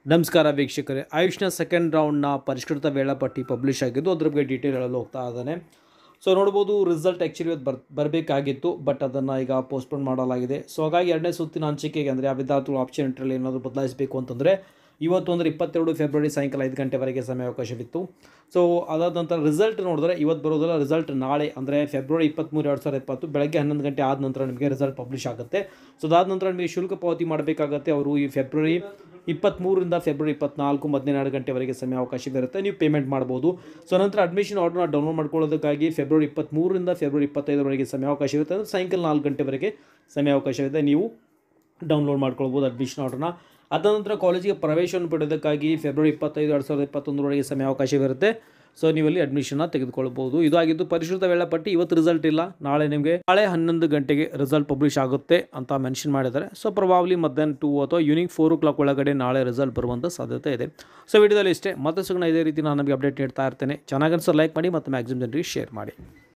ನಮಸ್ಕಾರ ವೀಕ್ಷಕರೇ ಆಯುಷ್ನ ಸೆಕೆಂಡ್ ರೌಂಡ್ನ ಪರಿಷ್ಕೃತ ವೇಳಾಪಟ್ಟಿ ಪಬ್ಲಿಷ್ ಆಗಿದ್ದು ಅದ್ರ ಬಗ್ಗೆ ಡೀಟೇಲ್ ಹೇಳಲು ಹೋಗ್ತಾ ಇದ್ದಾನೆ ಸೊ ನೋಡ್ಬೋದು ರಿಸಲ್ಟ್ ಆ್ಯಕ್ಚುಲಿ ಇವತ್ತು ಬರ್ ಬರಬೇಕಾಗಿತ್ತು ಬಟ್ ಅದನ್ನು ಈಗ ಪೋಸ್ಟ್ಪೋನ್ ಮಾಡಲಾಗಿದೆ ಸೊ ಹಾಗಾಗಿ ಎರಡನೇ ಸುತ್ತಿನ ಹಂಚಿಕೆಗೆ ಅಂದರೆ ಆ ವಿದ್ಯಾರ್ಥಿಗಳು ಆಪ್ಷನ್ ಎಂಟ್ರಲ್ಲಿ ಏನಾದರೂ ಬದಲಾಯಿಸಬೇಕು ಅಂತಂದರೆ ಇವತ್ತು ಅಂದರೆ ಇಪ್ಪತ್ತೆರಡು ಫೆಬ್ರವರಿ ಸಾಯಂಕಾಲ ಐದು ಗಂಟೆವರೆಗೆ ಸಮಯಾವಕಾಶವಿತ್ತು ಸೊ ಅದಾದ ನಂತರ ರಿಸಲ್ಟ್ ನೋಡಿದ್ರೆ ಇವತ್ತು ಬರೋದಿಲ್ಲ ರಿಸಲ್ಟ್ ನಾಳೆ ಅಂದರೆ ಫೆಬ್ರವರಿ ಇಪ್ಪತ್ತ್ಮೂರು ಎರಡು ಸಾವಿರದ ಇಪ್ಪತ್ತು ಬೆಳಗ್ಗೆ ಹನ್ನೊಂದು ಗಂಟೆ ಆದ ನಂತರ ನಿಮಗೆ ರಿಸಲ್ಟ್ ಪಬ್ಲಿಷ್ ಆಗುತ್ತೆ ಸೊ ಅದಾದ ನಂತರ ನಿಮಗೆ ಶುಲ್ಕ ಪಾವತಿ ಮಾಡಬೇಕಾಗತ್ತೆ ಅವರು ಈ ಫೆಬ್ರವರಿ ಇಪ್ಪತ್ತ್ಮೂರರಿಂದ ಫೆಬ್ರವರಿ ಇಪ್ಪತ್ನಾಲ್ಕು ಮಧ್ಯಾಹ್ನ ಗಂಟೆವರೆಗೆ ಸಮಯಾವಕಾಶವಿರುತ್ತೆ ನೀವು ಪೇಮೆಂಟ್ ಮಾಡ್ಬೋದು ಸೊ ನಂತರ ಅಡ್ಮಿಷನ್ ಆರ್ಡರ್ನ ಡೌನ್ಲೋಡ್ ಮಾಡ್ಕೊಳ್ಳೋದಕ್ಕಾಗಿ ಫೆಬ್ರವರಿ ಇಪ್ಪತ್ತ್ಮೂರರಿಂದ ಫೆಬ್ರವರಿ ಇಪ್ಪತ್ತೈದರವರೆಗೆ ಸಮಯಾವಕಾಶ ಇರುತ್ತೆ ಅಂದರೆ ಸಾಯಂಕಾಲ ನಾಲ್ಕು ಗಂಟೆವರೆಗೆ ಸಮಯಾವಕಾಶವಿದೆ ನೀವು ಡೌನ್ಲೋಡ್ ಮಾಡ್ಕೊಳ್ಬೋದು ಅಡ್ಮಿಷನ್ ಆರ್ಡರ್ನ ಅದ ನಂತರ ಕಾಲೇಜಿಗೆ ಪ್ರವೇಶವನ್ನು ಪಡೆಯೋದಕ್ಕಾಗಿ ಫೆಬ್ರವರಿ ಇಪ್ಪತ್ತೈದು ಎರಡು ಸಾವಿರದ ಇಪ್ಪತ್ತೊಂದರವರೆಗೆ ಸಮಯಾವಕಾಶವಿರುತ್ತೆ ಸೊ ನೀವಲ್ಲಿ ಅಡ್ಮಿಷನ್ನ ತೆಗೆದುಕೊಳ್ಬೋದು ಇದಾಗಿದ್ದು ಪರಿಷ್ಕೃತ ವೇಳಾಪಟ್ಟಿ ಇವತ್ತು ರಿಸಲ್ಟ್ ಇಲ್ಲ ನಾಳೆ ನಿಮಗೆ ನಾಳೆ ಹನ್ನೊಂದು ಗಂಟೆಗೆ ರಿಸಲ್ಟ್ ಪಬ್ಲಿಷ್ ಆಗುತ್ತೆ ಅಂತ ಮೆನ್ಷನ್ ಮಾಡಿದ್ದಾರೆ ಸೊ ಪ್ರಭಾವಲಿ ಮಧ್ಯಾಹ್ನ ಟೂ ಅಥವಾ ಈವ್ನಿಂಗ್ ಫೋರ್ ಓ ಕ್ಲಾಕ್ ಒಳಗಡೆ ನಾಳೆ ರಿಸಲ್ಟ್ ಬರುವಂಥ ಸಾಧ್ಯತೆ ಇದೆ ಸೊ ವಿಡಿಯೋದಲ್ಲಿ ಇಷ್ಟೇ ಮತ್ತೆ ಸುಮ್ಮನೆ ಇದೇ ರೀತಿ ನಾನು ನಮಗೆ ಅಪ್ಡೇಟ್ ನೀಡ್ತಾ ಇರ್ತೇನೆ ಚೆನ್ನಾಗಿ ಅನ್ಸೋ ಲೈಕ್ ಮಾಡಿ ಮತ್ತು ಮ್ಯಾಕ್ಸಿಮಮ್ ಜನರಿಗೆ ಶೇರ್ ಮಾಡಿ